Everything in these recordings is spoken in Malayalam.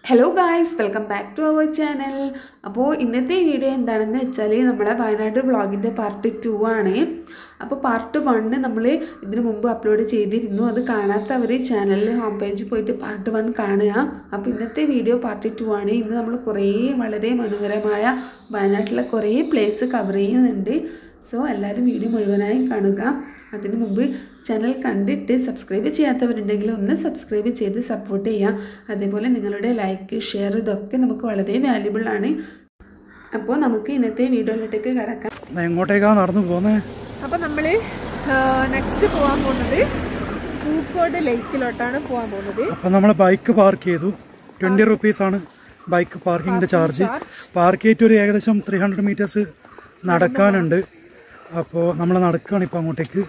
Hello guys welcome back to our channel അപ്പോൾ ഇന്നത്തെ വീഡിയോ എന്താണെന്ന് വെച്ചാൽ നമ്മളെ വയനാട് വ്ളോഗിൻ്റെ പാർട്ട് ടു ആണ് അപ്പോൾ പാർട്ട് വണ്ണ് നമ്മൾ ഇതിനു മുമ്പ് അപ്ലോഡ് ചെയ്തിരുന്നു അത് കാണാത്തവർ ചാനലിൽ ഹോം പേജിൽ പോയിട്ട് പാർട്ട് വൺ കാണുക അപ്പോൾ ഇന്നത്തെ വീഡിയോ പാർട്ട് ടു ആണ് ഇന്ന് നമ്മൾ കുറേ വളരെ മനോഹരമായ വയനാട്ടിലെ കുറേ പ്ലേസ് കവർ ചെയ്യുന്നുണ്ട് സോ എല്ലാവരും വീഡിയോ മുഴുവനായി കാണുക അതിനു മുമ്പ് ചാനൽ കണ്ടിട്ട് സബ്സ്ക്രൈബ് ചെയ്യാത്തവരുണ്ടെങ്കിൽ ഒന്ന് സബ്സ്ക്രൈബ് ചെയ്ത് സപ്പോർട്ട് ചെയ്യുക അതേപോലെ നിങ്ങളുടെ ലൈക്ക് ഷെയർ ഇതൊക്കെ നമുക്ക് വളരെ വാല്യുബിൾ ആണ് അപ്പോൾ നമുക്ക് ഇന്നത്തെ വീഡിയോയിലോട്ടേക്ക് കടക്കാം ദാ എങ്ങോട്ടേക്കാ നടന്നു പോന്നേ അപ്പൊ നമ്മള് നെക്സ്റ്റ് പോവാൻ പോകുന്നത് പൂക്കോട് ലേക്കിലോട്ടാണ് പോവാൻ പോകുന്നത് അപ്പം നമ്മൾ ബൈക്ക് പാർക്ക് ചെയ്തു ട്വൻറ്റി റുപ്പീസാണ് ബൈക്ക് പാർക്കിങ്ങിൻ്റെ ചാർജ് പാർക്ക് ചെയ്തിട്ട് ഒരു ഏകദേശം ത്രീ ഹൺഡ്രഡ് മീറ്റേഴ്സ് നടക്കാനുണ്ട് അപ്പോൾ നമ്മൾ നടക്കുകയാണ് ഇപ്പോൾ അങ്ങോട്ടേക്ക്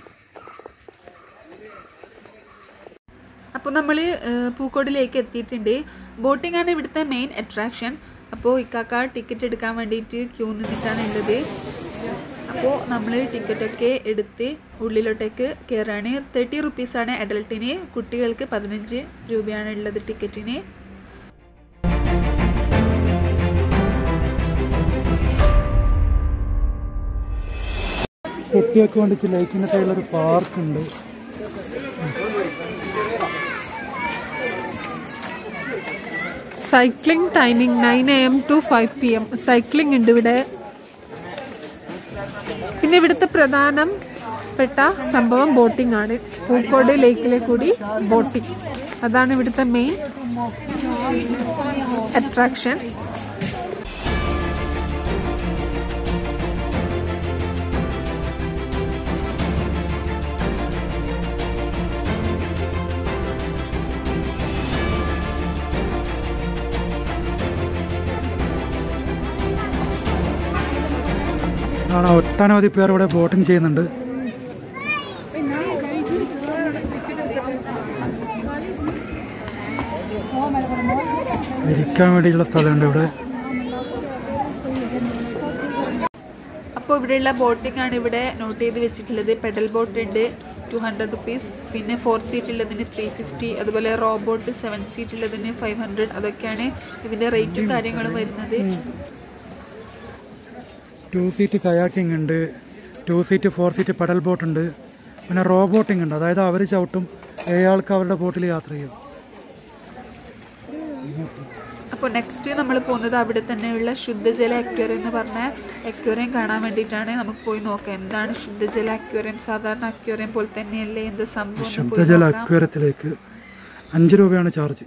അപ്പോൾ നമ്മൾ പൂക്കോടിലേക്ക് എത്തിയിട്ടുണ്ട് ബോട്ടിംഗ് ആണ് ഇവിടുത്തെ മെയിൻ അട്രാക്ഷൻ അപ്പോൾ ഇക്കാക്ക ടിക്കറ്റ് എടുക്കാൻ വേണ്ടിയിട്ട് ക്യൂ നിന്നിട്ടാണ് ഉള്ളത് അപ്പോൾ നമ്മൾ ടിക്കറ്റൊക്കെ എടുത്ത് ഉള്ളിലോട്ടേക്ക് കയറാണ് തേർട്ടി റുപ്പീസാണ് അഡൽട്ടിന് കുട്ടികൾക്ക് പതിനഞ്ച് രൂപയാണ് ഉള്ളത് ടിക്കറ്റിന് കുട്ടികൾക്ക് വേണ്ടിയിട്ട് ലൈക്കിൻ്റെ സൈഡിലൊരു പാർക്കുണ്ട് cycling timing nine A M to five P M cycling ഉണ്ട് ഇവിടെ പിന്നെ ഇവിടുത്തെ പ്രധാനപ്പെട്ട സംഭവം ബോട്ടിംഗ് ആണ് പൂക്കോട് ലേക്കിലെ കൂടി ബോട്ടിംഗ് അതാണ് ഇവിടുത്തെ മെയിൻ അട്രാക്ഷൻ ആണ് ഒട്ടനവധി പേർ ഇവിടെ ബോട്ടിംഗ് ചെയ്യുന്നുണ്ട് ഇരിക്കാൻ വേണ്ടിയുള്ള സ്ഥലമുണ്ട് ഇവിടെ അപ്പോൾ ഇവിടെയുള്ള ബോട്ടിംഗ് ആണ് ഇവിടെ നോട്ട് ചെയ്ത് വെച്ചിട്ടുള്ളത് പെഡൽ ബോട്ട് ഉണ്ട് ടു ഹൺഡ്രഡ് റുപ്പീസ് പിന്നെ ഫോർ സീറ്റ് ഉള്ളതിന് ത്രീ ഫിഫ്റ്റി അതുപോലെ റോബോട്ട് സെവൻ സീറ്റ് ഉള്ളതിന് ഫൈവ് ഹൺഡ്രഡ് അതൊക്കെയാണ് ഇതിൻ്റെ റേറ്റും കാര്യങ്ങളും വരുന്നത് ടു സീറ്റ് കയാക്കിംഗ് ഉണ്ട് two seat four seat pedal boat ഉണ്ട് പിന്നെ റോബോട്ടിംഗ് ഉണ്ട് അതായത് അവർ ചവിട്ടും ഏഴാൾക്ക് അവരുടെ ബോട്ടിൽ യാത്ര ചെയ്യും അപ്പോൾ നെക്സ്റ്റ് നമ്മൾ പോകുന്നത് അവിടെ തന്നെയുള്ള ശുദ്ധജല അക്വേറിയം എന്ന് പറഞ്ഞ അക്വേറിയം കാണാൻ വേണ്ടിയിട്ടാണ് നമുക്ക് പോയി നോക്കാം എന്താണ് ശുദ്ധജല അക്വേറിയം സാധാരണ അക്വേറിയം പോലെ തന്നെയല്ലേ എന്ത് സംഭവം എന്ന് പോയി ശുദ്ധജല നോക്കാം. അക്വേരത്തിലേക്ക് അഞ്ച് രൂപയാണ് ചാർജ്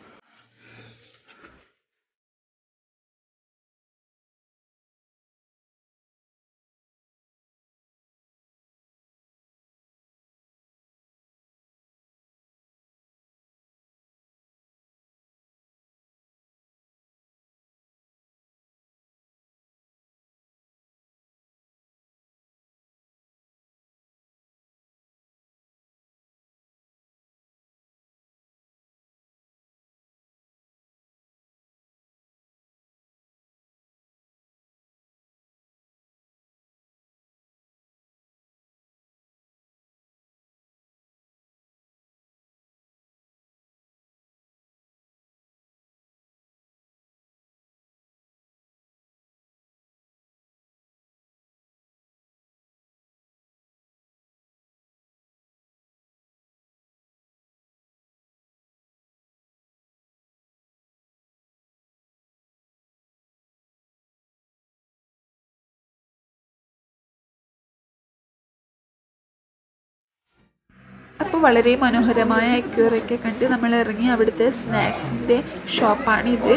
അപ്പോൾ വളരെ മനോഹരമായ അക്യൂറൊക്കെ കണ്ട് നമ്മൾ ഇറങ്ങി അവിടുത്തെ സ്നാക്സിൻ്റെ ഷോപ്പാണ് ഇത്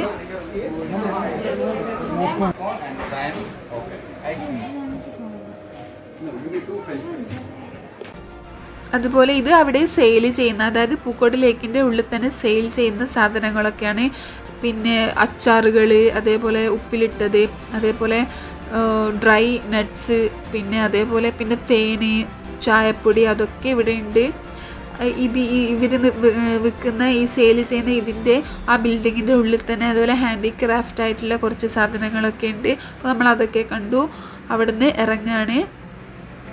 അതുപോലെ ഇത് അവിടെ സെയിൽ ചെയ്യുന്ന അതായത് പൂക്കോട് ലേക്കിൻ്റെ ഉള്ളിൽ തന്നെ സെയിൽ ചെയ്യുന്ന സാധനങ്ങളൊക്കെയാണ് പിന്നെ അച്ചാറുകൾ അതേപോലെ ഉപ്പിലിട്ടത് അതേപോലെ ഡ്രൈ നട്ട്സ് പിന്നെ അതേപോലെ പിന്നെ തേന് ചായപ്പൊടി അതൊക്കെ ഇവിടെ ഉണ്ട് ഇത് ഇവർ വിൽക്കുന്ന ഈ സെയിൽ ചെയ്യുന്ന ഇതിൻ്റെ ആ ബിൽഡിങ്ങിൻ്റെ ഉള്ളിൽ തന്നെ അതുപോലെ ഹാൻഡിക്രാഫ്റ്റ് ആയിട്ടുള്ള കുറച്ച് സാധനങ്ങളൊക്കെ ഉണ്ട് അപ്പോൾ നമ്മൾ അതൊക്കെ കണ്ടു അവിടുന്ന് ഇറങ്ങുകയാണ്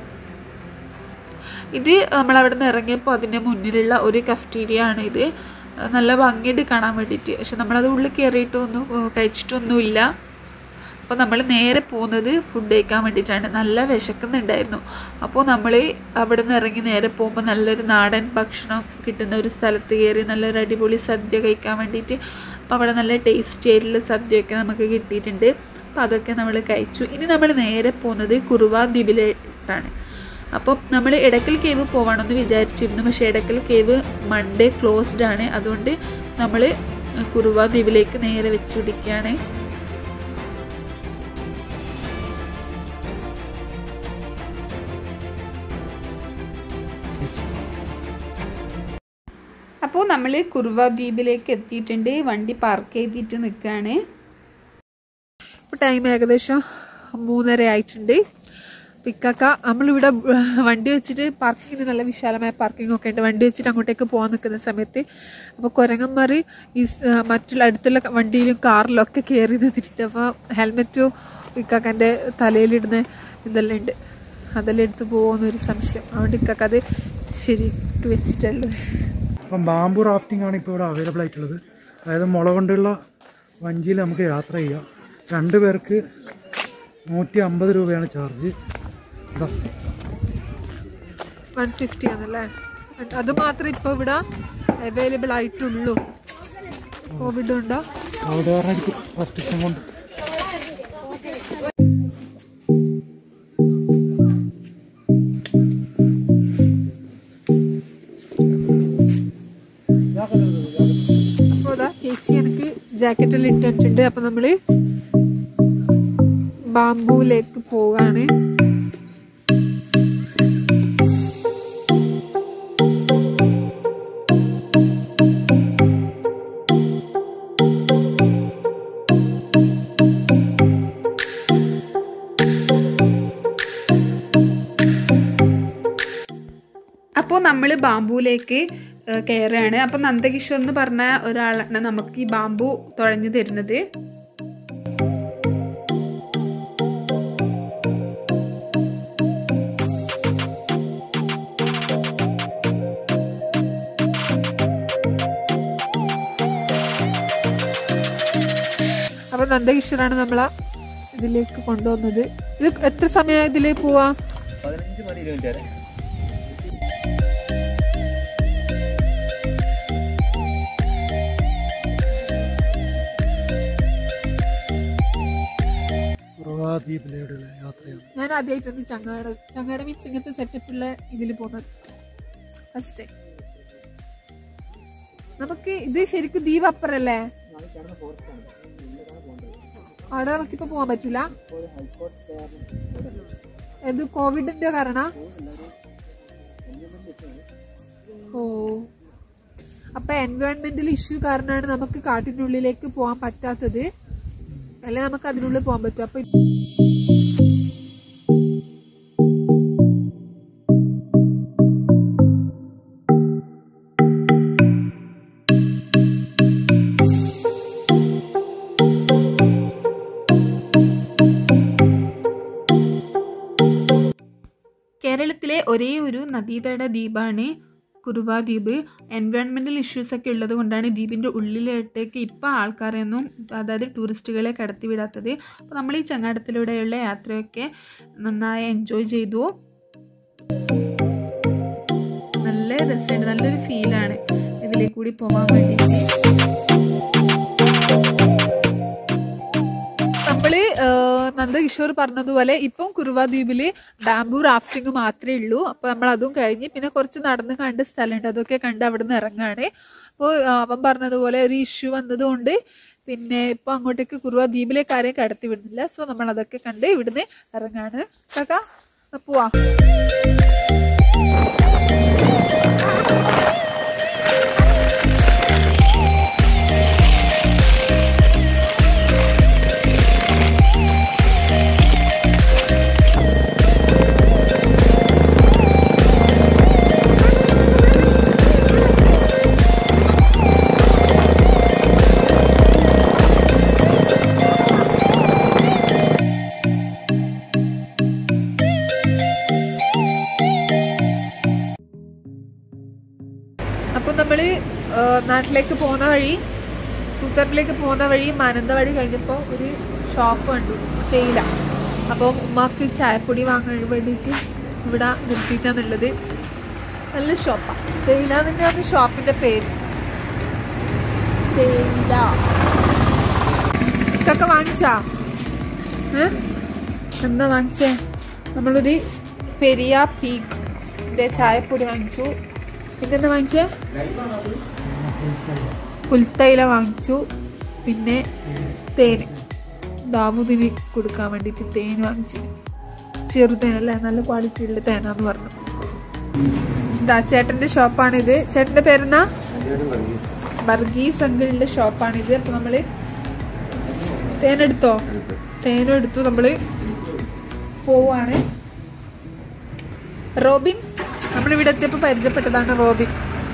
ഇത് നമ്മൾ അവിടെ നിന്ന് ഇറങ്ങിയപ്പോൾ അതിൻ്റെ മുന്നിലുള്ള ഒരു കഫ്റ്റീരിയ ആണ് ഇത് ആ, നല്ല ഭംഗിയായിട്ട് കാണാൻ വേണ്ടിയിട്ട് പക്ഷെ നമ്മളത് ഉള്ളിൽ കയറിയിട്ടൊന്നും ആ, കഴിച്ചിട്ടൊന്നുമില്ല അപ്പോൾ നമ്മൾ നേരെ പോകുന്നത് ഫുഡ് കഴിക്കാൻ വേണ്ടിയിട്ടാണ് നല്ല വിശക്കുന്നുണ്ടായിരുന്നു അപ്പോൾ നമ്മൾ അവിടെ നിന്ന് ഇറങ്ങി നേരെ പോകുമ്പോൾ നല്ലൊരു നാടൻ ഭക്ഷണം കിട്ടുന്ന ഒരു സ്ഥലത്ത് കയറി നല്ലൊരു അടിപൊളി സദ്യ കഴിക്കാൻ വേണ്ടിയിട്ട് അപ്പോൾ അവിടെ നല്ല ടേസ്റ്റി ആയിട്ടുള്ള സദ്യയൊക്കെ നമുക്ക് കിട്ടിയിട്ടുണ്ട് അപ്പോൾ അതൊക്കെ നമ്മൾ കഴിച്ചു ഇനി നമ്മൾ നേരെ പോകുന്നത് കുറുവ ദ്വീപിലോട്ടാണ് അപ്പോൾ നമ്മൾ എടക്കൽ കേവ് പോകണമെന്ന് വിചാരിച്ചിരുന്നു പക്ഷേ എടക്കൽ കേവ് മൺഡേ ക്ലോസ്ഡ് ആണ് അതുകൊണ്ട് നമ്മൾ കുറുവ ദ്വീപിലേക്ക് നേരെ വെച്ച് പിടിക്കുകയാണ് അപ്പോൾ നമ്മൾ കുറുവ ദ്വീപിലേക്ക് എത്തിയിട്ടുണ്ട് വണ്ടി പാർക്ക് ചെയ്തിട്ട് നിൽക്കുകയാണ് ഇപ്പോൾ ടൈം ഏകദേശം മൂന്നര ആയിട്ടുണ്ട് പിക്കാക്ക നമ്മളിവിടെ വണ്ടി വെച്ചിട്ട് പാർക്കിങ്ങിന് നല്ല വിശാലമായ പാർക്കിംഗ് ഒക്കെ ഉണ്ട് വണ്ടി വെച്ചിട്ട് അങ്ങോട്ടേക്ക് പോകാൻ നിൽക്കുന്ന സമയത്ത് അപ്പോൾ കുരങ്ങന്മാർ ഈ സ്- മറ്റുള്ള അടുത്തുള്ള വണ്ടിയിലും കാറിലും ഒക്കെ കയറി നിന്നിട്ടുണ്ട് അപ്പോൾ ഹെൽമെറ്റും പിക്കാക്കൻ്റെ തലയിലിടുന്ന ഇതെല്ലാം ഉണ്ട് അതെല്ലാം എടുത്ത് പോകുമെന്നൊരു സംശയം അതുകൊണ്ട് ഇക്കാക്ക അത് ശരിക്ക് വെച്ചിട്ടുള്ളത് അപ്പം ബാംബു റാഫ്റ്റിംഗ് ആണ് ഇപ്പോൾ ഇവിടെ അവൈലബിൾ ആയിട്ടുള്ളത് അതായത് മുള കൊണ്ടുള്ള വഞ്ചിയിൽ നമുക്ക് യാത്ര ചെയ്യാം രണ്ട് പേർക്ക് നൂറ്റി അമ്പത് രൂപയാണ് ചാർജ് ഇതാ വൺ ഫിഫ്റ്റി ആണല്ലേ അത് മാത്രമേ ഇപ്പോൾ ഇവിടെ അവൈലബിൾ ആയിട്ടുള്ളൂ കോവിഡ് ഉണ്ടോ അവിടെ കാരണം റെസ്ട്രിക്ഷൻ കൊണ്ട് അപ്പോൾ അതാ ചേച്ചി എനിക്ക് ജാക്കറ്റെല്ലാം ഇട്ടിട്ടുണ്ട് അപ്പോൾ നമ്മൾ ബാംബുവിലേക്ക് പോകാണ് അപ്പോൾ നമ്മൾ ബാംബുവിലേക്ക് ഏഹ്, കയറുകയാണ് അപ്പോൾ നന്ദകിഷോർ എന്ന് പറഞ്ഞ ഒരാളാണ് നമുക്ക് ഈ ബാംബു തുഴഞ്ഞു തരുന്നത് അപ്പോൾ നന്ദകിഷോറാണ് നമ്മളെ ഇതിലേക്ക് കൊണ്ടുവന്നത് ഇത് എത്ര സമയം ഇതിലേക്ക് പോവാ പതിനഞ്ച് മണി കിലോമീറ്റർ കുറുവാ ദ്വീപിലൂടെയുള്ള യാത്രയാണ് ഞാൻ ആദ്യമായിട്ടൊന്ന് ചങ്ങാട ചങ്ങാട മീൻസ് ഇങ്ങനത്തെ സെറ്റപ്പുള്ള ഇതിൽ പോകുന്നത് ഫസ്റ്റ് ടൈം നമുക്ക് ഇത് ശരിക്കും ദ്വീപ് അപ്പറല്ലേ അവിടെ നമുക്കിപ്പോ പോകാൻ പറ്റൂല ഇത് കോവിഡിന്റെ കാരണ ഓ അപ്പൊ എൻവയോൺമെന്റൽ ഇഷ്യൂ കാരണമാണ് നമുക്ക് കാട്ടിനുള്ളിലേക്ക് പോകാൻ പറ്റാത്തത് അല്ലെ നമുക്ക് അതിനുള്ളിൽ പോകാൻ പറ്റും അപ്പൊ കേരളത്തിലെ ഒരേ ഒരു നദീതട ദ്വീപാണ് കുറുവ ദ്വീപ് എൻവയോൺമെൻറ്റൽ ഇഷ്യൂസ് ഒക്കെ ഉള്ളത് കൊണ്ടാണ് ദ്വീപിൻ്റെ ഉള്ളിലോട്ടേക്ക് ഇപ്പോൾ ആൾക്കാരെയൊന്നും അതായത് ടൂറിസ്റ്റുകളെ കടത്തിവിടാത്തത് അപ്പോൾ നമ്മൾ ഈ ചങ്ങാടത്തിലൂടെയുള്ള യാത്രയൊക്കെ നന്നായി എൻജോയ് ചെയ്തു നല്ല രസമുണ്ട് നല്ലൊരു ഫീലാണ് ഇതിലേക്ക് കൂടി പോകാൻ വേണ്ടിയിട്ട് നമ്മള് ഏഹ്, നന്ദകിഷോർ പറഞ്ഞതുപോലെ ഇപ്പം കുറുവ ദ്വീപില് ബാംബു റാഫ്റ്റിംഗ് മാത്രമേ ഉള്ളൂ അപ്പൊ നമ്മൾ അതും കഴിഞ്ഞ് പിന്നെ കുറച്ച് നടന്ന് കണ്ട സ്ഥലമുണ്ട് അതൊക്കെ കണ്ട് അവിടെ നിന്ന് ഇറങ്ങാണ് അപ്പോൾ അവൻ പറഞ്ഞതുപോലെ ഒരു ഇഷ്യൂ വന്നതുകൊണ്ട് പിന്നെ ഇപ്പൊ അങ്ങോട്ടേക്ക് കുറുവ ദ്വീപിലേക്ക് ആരെയും കടത്തി വിടുന്നില്ല സോ നമ്മൾ അതൊക്കെ കണ്ട് ഇവിടുന്ന് ഇറങ്ങാണ് കാക്ക പോവാ കൂത്തറമ്പിലേക്ക് പോകുന്ന വഴി കൂത്തറമ്പിലേക്ക് പോകുന്ന വഴി മാനന്തവാടി കഴിഞ്ഞപ്പോൾ ഒരു ഷോപ്പ് കണ്ടു തേയില അപ്പോൾ ഉമ്മാക്ക് ചായപ്പൊടി വാങ്ങാൻ വേണ്ടിയിട്ട് ഇവിടെ നിർത്തിയിട്ടാണുള്ളത് നല്ല ഷോപ്പാണ് തേയില തന്നെയാണ് ഷോപ്പിൻ്റെ പേര് തേയില ഇതൊക്കെ വാങ്ങിച്ചാ ഏ എന്താ വാങ്ങിച്ചേ നമ്മളൊരു പെരിയ പീക്ക് ചായപ്പൊടി വാങ്ങിച്ചു പിന്നെന്താ വാങ്ങിച്ചേ പുൽത്തൈല വാങ്ങിച്ചു പിന്നെ തേൻ ദാവൂദിന് കൊടുക്കാൻ വേണ്ടിയിട്ട് തേൻ വാങ്ങിച്ചു ചെറുതേനല്ലേ നല്ല ക്വാളിറ്റി ഉള്ള തേനാന്ന് പറഞ്ഞു ഇതാ ചേട്ടന്റെ ഷോപ്പാണിത് ചേട്ടന്റെ പേരെന്നാ ബർഗീസ് അങ്കിളിന്റെ ഷോപ്പാണിത് അപ്പൊ നമ്മള് തേനെടുത്തോ തേനും എടുത്തു നമ്മള് പോവാണ് റോബിൻ നമ്മളിവിടെ എത്തിയപ്പോ പരിചയപ്പെട്ടതാണ് റോബിൻ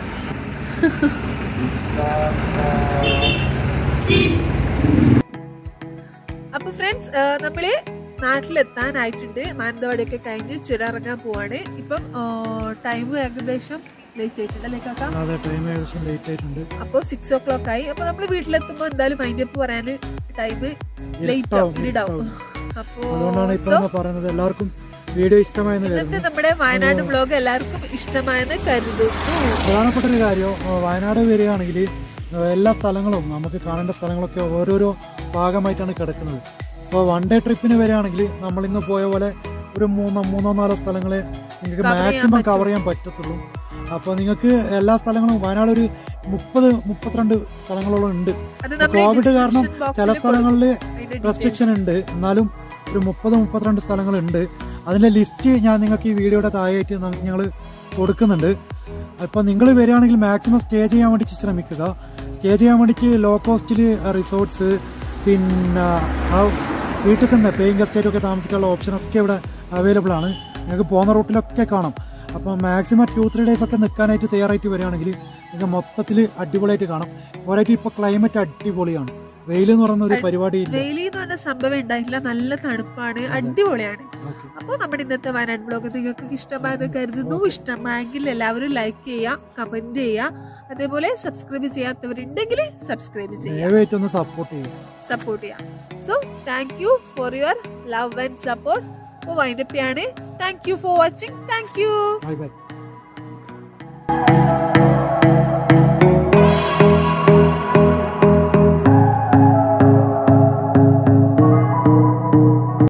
അപ്പൊ ഫ്രണ്ട്സ് നമ്മള് നാട്ടിലെത്താനായിട്ടുണ്ട് മാനന്തവാടിയൊക്കെ കഴിഞ്ഞ് ചുരമിറങ്ങാൻ പോവാണ് ഇപ്പം ടൈം ഏകദേശം ലേറ്റ് ആയിട്ടുണ്ട് അല്ലേ കാക്ക അതെ ടൈം ഏകദേശം ലേറ്റ് ആയിട്ടുണ്ട് അപ്പോൾ സിക്സ് ഓ ക്ലോക്ക് ആയി അപ്പൊ നമ്മൾ വീട്ടിലെത്തുമ്പോൾ എന്തായാലും മൈൻഡ് അപ്പ് പറയാൻ ടൈം ലേറ്റ് ആവും ഇരുട്ടാവും, ഇരുടാവും അപ്പോ അതുകൊണ്ടാണ് ഇപ്പൊ നമ്മൾ പറയുന്നത് എല്ലാവർക്കും വീഡിയോ ഇഷ്ടമായെന്ന് ഇന്നത്തെ കരുതുന്നു നമ്മുടെ വയനാട് ബ്ലോഗ് എല്ലാവർക്കും ഇഷ്ടമായെന്ന് കരുതുന്നു പ്രധാനപ്പെട്ട ഒരു കാര്യം ആ, വയനാട് വരികയാണെങ്കിൽ ആ, എല്ലാ സ്ഥലങ്ങളും നമുക്ക് കാണേണ്ട സ്ഥലങ്ങളൊക്കെ ഓരോരോ ഭാഗമായിട്ടാണ് കിടക്കുന്നത് സോ വൺ ഡേ ട്രിപ്പിന് വരികയാണെങ്കിൽ നമ്മൾ ഇന്ന് പോയ പോലെ ഒരു മൂന്നോ മൂന്നോ നാലോ സ്ഥലങ്ങളെ നിങ്ങൾക്ക് Cover ചെയ്യാൻ മാക്സിമം പറ്റും. കവർ ചെയ്യാൻ പറ്റത്തുള്ളൂ അപ്പോൾ നിങ്ങൾക്ക് എല്ലാ സ്ഥലങ്ങളും വയനാട് ഒരു മുപ്പത് മുപ്പത്തിരണ്ട് സ്ഥലങ്ങളോളം ഉണ്ട് അത് ഇപ്പൊ നമ്മൾ ഈ കോവിഡ് കാരണം description box ചില ല് സ്ഥലങ്ങളിൽ കൊടുക്കും. അതിന്റെ details. റെസ്ട്രിക്ഷൻ ഉണ്ട് എന്നാലും ഒരു മുപ്പത് മുപ്പത്തിരണ്ട് സ്ഥലങ്ങളുണ്ട് അതിൻ്റെ ലിസ്റ്റ് ഞാൻ നിങ്ങൾക്ക് ഈ വീഡിയോയുടെ താഴെയായിട്ട് ഞങ്ങൾ കൊടുക്കുന്നുണ്ട് അപ്പോൾ നിങ്ങൾ വരികയാണെങ്കിൽ മാക്സിമം സ്റ്റേ ചെയ്യാൻ വേണ്ടി ശ്രമിക്കുക സ്റ്റേ ചെയ്യാൻ വേണ്ടിയിട്ട് ലോ കോസ്റ്റിൽ റിസോർട്ട്സ് പിന്നെ ആ വീട്ടിൽ തന്നെ പേയിങ് ഗസ്റ്റ് ഒക്കെ താമസിക്കാനുള്ള ഓപ്ഷനൊക്കെ ഇവിടെ അവൈലബിൾ ആണ് നിങ്ങൾക്ക് പോകുന്ന റൂട്ടിലൊക്കെ കാണാം അപ്പോൾ മാക്സിമം ടു ത്രീ ഡേയ്സ് ഒക്കെ നിൽക്കാനായിട്ട് തയ്യാറായിട്ട് വരികയാണെങ്കിൽ നിങ്ങൾക്ക് മൊത്തത്തിൽ അടിപൊളിയായിട്ട് കാണാം പോരായിട്ട് ഇപ്പോൾ ക്ലൈമറ്റ് അടിപൊളിയാണ് വെയിൽ എന്ന് പറയുന്ന ഒരു പരിപാടിയില്ല വെയിലി എന്ന് പറഞ്ഞ സംഭവം ഉണ്ടായിട്ടില്ല നല്ല തണുപ്പാണ് അടിപൊളിയാണ് ഓക്കെ അപ്പോൾ നമ്മുടെ ഇന്നത്തെ വയനാട് ബ്ലോഗ് നിങ്ങൾക്ക് ഇഷ്ടമായെന്ന് കരുതുന്നു ഇഷ്ടമായെങ്കിൽ എല്ലാവരും ലൈക്ക് ചെയ്യുക കമന്റ് ചെയ്യുക അതേപോലെ സബ്സ്ക്രൈബ് ചെയ്യാത്തവരുണ്ടെങ്കിൽ സബ്സ്ക്രൈബ് ചെയ്യുക ദയവായിട്ട് ഒന്ന് സപ്പോർട്ട് ചെയ്യും സപ്പോർട്ട് ചെയ്യാം so thank you for your love and support അപ്പോൾ വൈൻഡപ്പ് ചെയ്യാണ് thank you for watching thank you bye by